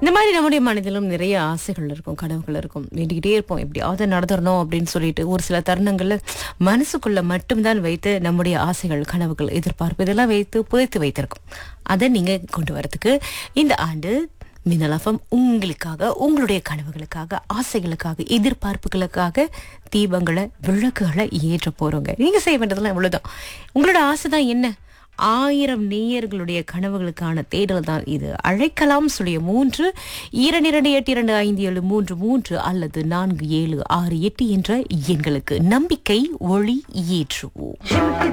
இந்த மாதிரி நம்முடைய மனதிலும் நிறைய ஆசைகள் இருக்கும் கனவுகள் இருக்கும் வேண்டிக்கிட்டே இருப்போம் எப்படியாவது நடந்துடணும் அப்படின்னு சொல்லிட்டு ஒரு சில தருணங்கள்ல மனசுக்குள்ள மட்டும்தான் வைத்து நம்முடைய ஆசைகள் கனவுகள் எதிர்பார்ப்பு இதெல்லாம் வைத்து புதைத்து வைத்திருக்கும் அதை நீங்க கொண்டு வரதுக்கு இந்த ஆண்டு மின்னலஃபம் உங்களுக்காக உங்களுடைய கனவுகளுக்காக ஆசைகளுக்காக எதிர்பார்ப்புகளுக்காக தீபங்களை விளக்குகளை ஏற்ற போறோங்க நீங்க செய்ய வேண்டியதெல்லாம் இவ்வளவுதான் உங்களோட ஆசை தான் என்ன ஆயிரம் நேயர்களுடைய கனவுகளுக்கான தேடல் தான் இது அழைக்கலாம் சொல்லிய மூன்று இரண்டு இரண்டு எட்டு இரண்டு ஐந்து ஏழு மூன்று மூன்று அல்லது நான்கு ஏழு ஆறு எட்டு என்ற எண்களுக்கு நம்பிக்கை ஒளி ஏற்றுவோம்